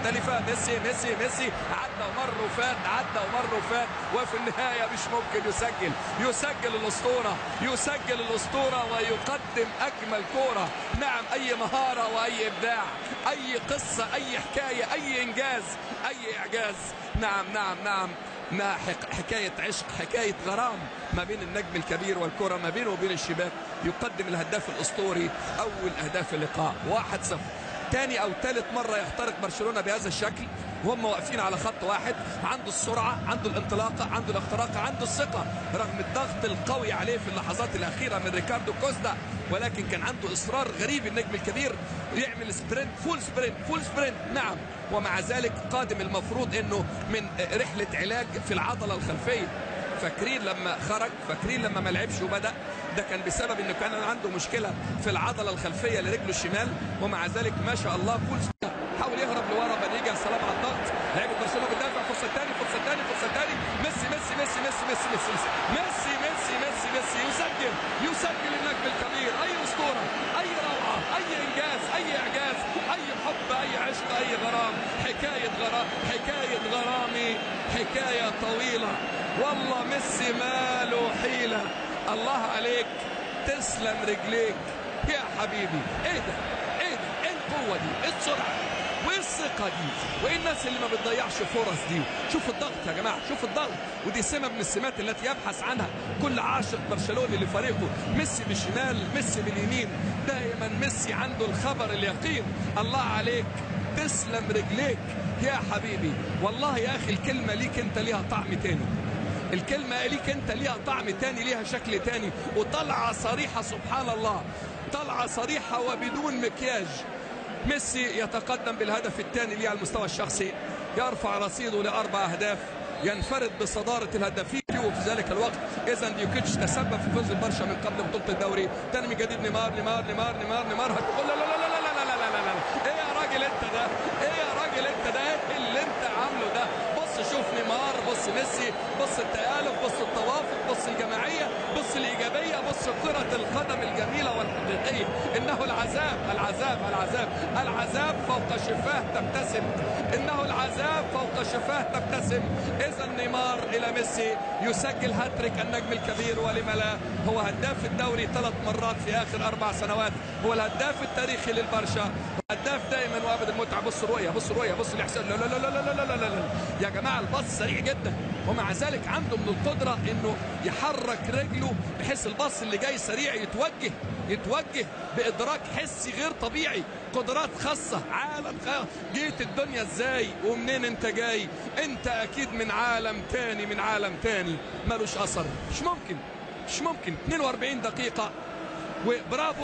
مختلفة ميسي ميسي ميسي عدى ومر وفات عدى ومر وفات وفي النهاية مش ممكن يسجل يسجل الأسطورة يسجل الأسطورة ويقدم أجمل كورة نعم أي مهارة وأي إبداع أي قصة أي حكاية أي إنجاز أي إعجاز نعم نعم نعم ما حكاية عشق حكاية غرام ما بين النجم الكبير والكرة ما بينه وبين الشباك يقدم الهداف الأسطوري أول أهداف اللقاء 1-0 تاني أو ثالث مرة يخترق برشلونة بهذا الشكل وهم واقفين على خط واحد عنده السرعة عنده الانطلاقة عنده الاختراق عنده الثقة رغم الضغط القوي عليه في اللحظات الأخيرة من ريكاردو كوستا ولكن كان عنده إصرار غريب النجم الكبير يعمل سبرنت فول سبرنت فول سبرنت نعم ومع ذلك قادم المفروض انه من رحلة علاج في العضلة الخلفية فاكرين لما خرج فاكرين لما ما لعبش وبدا ده كان بسبب انه كان عنده مشكله في العضله الخلفيه لرجله الشمال ومع ذلك ما شاء الله فول حاول يهرب لورا بنيجا سلام على الضغط لعيبه برشلونه بتدافع فرصه ثانيه فرصه ثانيه فرصه ثانيه ميسي ميسي ميسي ميسي ميسي ميسي ميسي ميسي ميسي ميسي يسجل يسجل النجم الكبير اي اسطوره اي روعه اي انجاز اي اعجاز اي حب اي عشق اي غرام حكايه غرام حكايه غرامي حكايه طويله والله ميسي ماله حيله الله عليك تسلم رجليك يا حبيبي ايه ده ايه ده ايه القوه دي ايه السرعه وايه الثقه دي وايه الناس اللي ما بتضيعش فرص دي شوف الضغط يا جماعه شوف الضغط ودي سمه من السمات التي يبحث عنها كل عاشق برشلوني لفريقه ميسي بالشمال ميسي باليمين دائما ميسي عنده الخبر اليقين الله عليك تسلم رجليك يا حبيبي والله يا اخي الكلمه ليك انت ليها طعم تاني الكلمة ليك انت ليها طعم تاني ليها شكل تاني وطلعة صريحة سبحان الله طلعة صريحة وبدون مكياج ميسي يتقدم بالهدف الثاني ليه على المستوى الشخصي يرفع رصيده لأربع أهداف ينفرد بصدارة الهدافين وفي ذلك الوقت إذا ديوكيتش تسبب في فوز البرشا من قبل بطولة الدوري تاني من جديد نيمار نيمار نيمار نيمار نيمار هتقول لا لا لا لا لا لا لا لا لا ايه يا راجل انت ده ايه يا راجل انت ده ايه اللي انت عامله ده بص شوف نيمار بص ميسي بص التآلف بص التوافق بص الجماعية بص الإيجابية بص كرة القدم الجميلة والحقيقية إنه العذاب العذاب العذاب العذاب فوق شفاه تبتسم إنه العذاب فوق شفاه تبتسم إذا نيمار إلى ميسي يسجل هاتريك النجم الكبير ولم لا هو هداف الدوري ثلاث مرات في آخر أربع سنوات هو الهداف التاريخي للبرشا هداف دائما وابد المتعه بص رؤيه بص رؤيه بص الاحسان لا لا لا لا لا لا لا لا لا يا جماعه الباص سريع جدا ومع ذلك عنده من القدره انه يحرك رجله بحيث الباص اللي جاي سريع يتوجه يتوجه بادراك حسي غير طبيعي قدرات خاصه عالم جيت الدنيا ازاي ومنين انت جاي انت اكيد من عالم تاني من عالم تاني ملوش اثر مش ممكن مش ممكن 42 دقيقه وبرافو